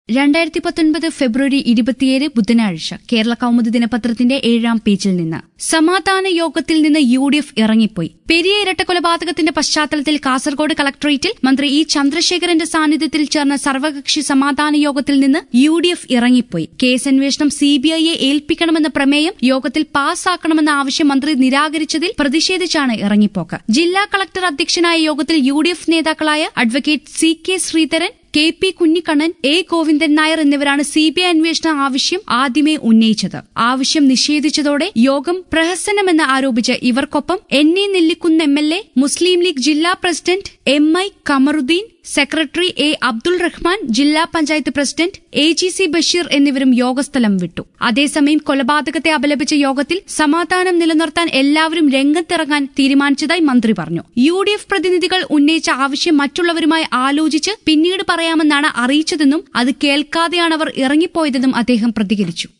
രണ്ടായിരത്തി പത്തൊൻപത് ഫെബ്രുവരി ഇരുപത്തിയേഴ് ബുധനാഴ്ച കേരള കൗമുദി ദിനപത്രത്തിന്റെ ഏഴാം പേജിൽ നിന്ന് സമാധാന യോഗത്തിൽ നിന്ന് യു ഡി എഫ് ഇറങ്ങിപ്പോയി പെരിയ ഇരട്ടക്കൊലപാതകത്തിന്റെ പശ്ചാത്തലത്തിൽ കാസർഗോഡ് കളക്ടറേറ്റിൽ മന്ത്രി ഇ ചന്ദ്രശേഖരന്റെ സാന്നിധ്യത്തിൽ ചേർന്ന സർവകക്ഷി സമാധാന യോഗത്തിൽ നിന്ന് യു ഡി എഫ് ഇറങ്ങിപ്പോയി കേസ് അന്വേഷണം സിബിഐയെ ഏൽപ്പിക്കണമെന്ന പ്രമേയം യോഗത്തിൽ പാസ്സാക്കണമെന്ന ആവശ്യം മന്ത്രി നിരാകരിച്ചതിൽ പ്രതിഷേധിച്ചാണ് ഇറങ്ങിപ്പോക്ക് ജില്ലാ കളക്ടർ അധ്യക്ഷനായ യോഗത്തിൽ യു ഡി എഫ് നേതാക്കളായ advocate C K Sreedharan K P Kunhikannan A Govindan Nair എന്നിവരാണ് സിബിഐ അന്വേഷണ ആവശ്യം ആദ്യമേ ഉന്നയിച്ചത് ആവശ്യം നിഷേധിച്ചതോടെ യോഗം പ്രഹസനമെന്ന് ആരോപിച്ച് ഇവർക്കൊപ്പം N A Nellikkunnu M L A Muslim League ജില്ലാ president M I Kamaruddin secretary A Abdul Rahman ജില്ലാ panchayat president A G C Basheer എന്നിവരും യോഗസ്ഥലം വിട്ടു അതേസമയം കൊലപാതകത്തെ അപലപിച്ച യോഗത്തിൽ സമാധാനം നിലനിർത്താൻ എല്ലാവരും രംഗത്തിറങ്ങാൻ തീരുമാനിച്ചതായി മന്ത്രി പറഞ്ഞു യു ഡി എഫ് പ്രതിനിധികൾ ഉന്നയിച്ച ആവശ്യം മറ്റുള്ളവരുമായി ആലോചിച്ച് പിന്നീട് പറയാമെന്നാണ് അറിയിച്ചതെന്നും അത് കേൾക്കാതെയാണ് അവർ ഇറങ്ങിപ്പോയതെന്നും അദ്ദേഹം പ്രതികരിച്ചു